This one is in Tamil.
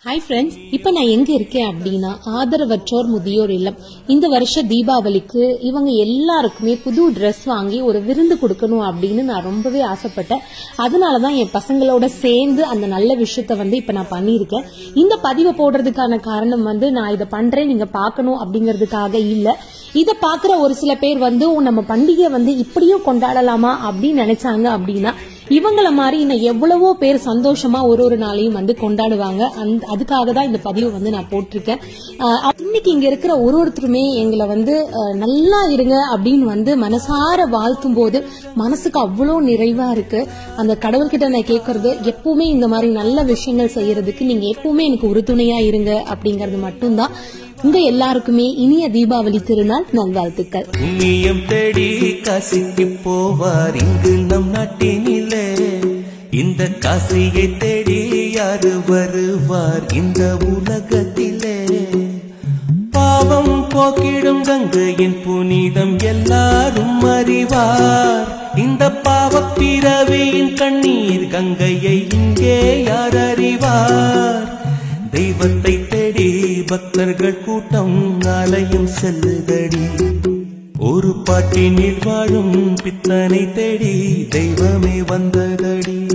ஹாய் ஃப்ரெண்ட்ஸ் இப்போ நான் எங்க இருக்கேன் அப்படின்னா ஆதரவற்றோர் முதியோர் இல்லம் இந்த வருஷ தீபாவளிக்கு இவங்க எல்லாருக்குமே புது Dress வாங்கி ஒரு விருந்து கொடுக்கணும் அப்படின்னு நான் ரொம்பவே ஆசைப்பட்டேன் அதனால தான் என் பசங்களோட சேர்ந்து அந்த நல்ல விஷயத்த வந்து இப்போ நான் பண்ணியிருக்கேன் இந்த பதிவை போடுறதுக்கான காரணம் வந்து நான் இதை பண்றேன் நீங்க பார்க்கணும் அப்படிங்கிறதுக்காக இல்ல இதை பார்க்குற ஒரு சில பேர் வந்து "ஓ, நம்ம பண்டிகை வந்து இப்படியும் கொண்டாடலாமா அப்படின்னு நினைச்சாங்க அப்படின்னா இவங்கள மாதிரி இன்னும் எவ்வளவோ பேர் சந்தோஷமா ஒரு ஒரு நாளையும் வந்து கொண்டாடுவாங்க அந்த அதுக்காக தான் இந்த பதிவு வந்து நான் போட்டிருக்கேன் ஆஹ் இன்னைக்கு இங்க இருக்கிற ஒரு ஒருத்தருமே எங்களை வந்து ஆஹ் நல்லா இருங்க அப்படின்னு வந்து மனசார வாழ்த்தும் போது மனசுக்கு அவ்வளோ நிறைவா இருக்கு அந்த கடவுள்கிட்ட நான் கேட்கறது எப்பவுமே இந்த மாதிரி நல்ல விஷயங்கள் செய்யறதுக்கு நீங்க எப்பவுமே எனக்கு உறுதுணையா இருங்க அப்படிங்கறது மட்டும்தான் உங்க எல்லாருக்குமே இனிய தீபாவளி திருநாள் நல்வாழ்த்துக்கள் புண்ணியம் தேடி காசிக்கு போவார் இங்கு நம் நாட்டினிலே இந்த காசியை தேடி யாரு வருவார் இந்த உலகத்திலே பாவம் போக்கிடும் கங்கையின் புனிதம் எல்லாரும் அறிவார் இந்த பாவப் பிறவியின் கண்ணீர் கங்கையை இங்கே யார் அறிவார் தெய்வத்தை தேடி பக்தர்கள் கூட்டம் ஆலயம் செல்லுதடி ஒரு பாட்டினில் வாழும் பித்தனை தேடி தெய்வமே வந்ததடி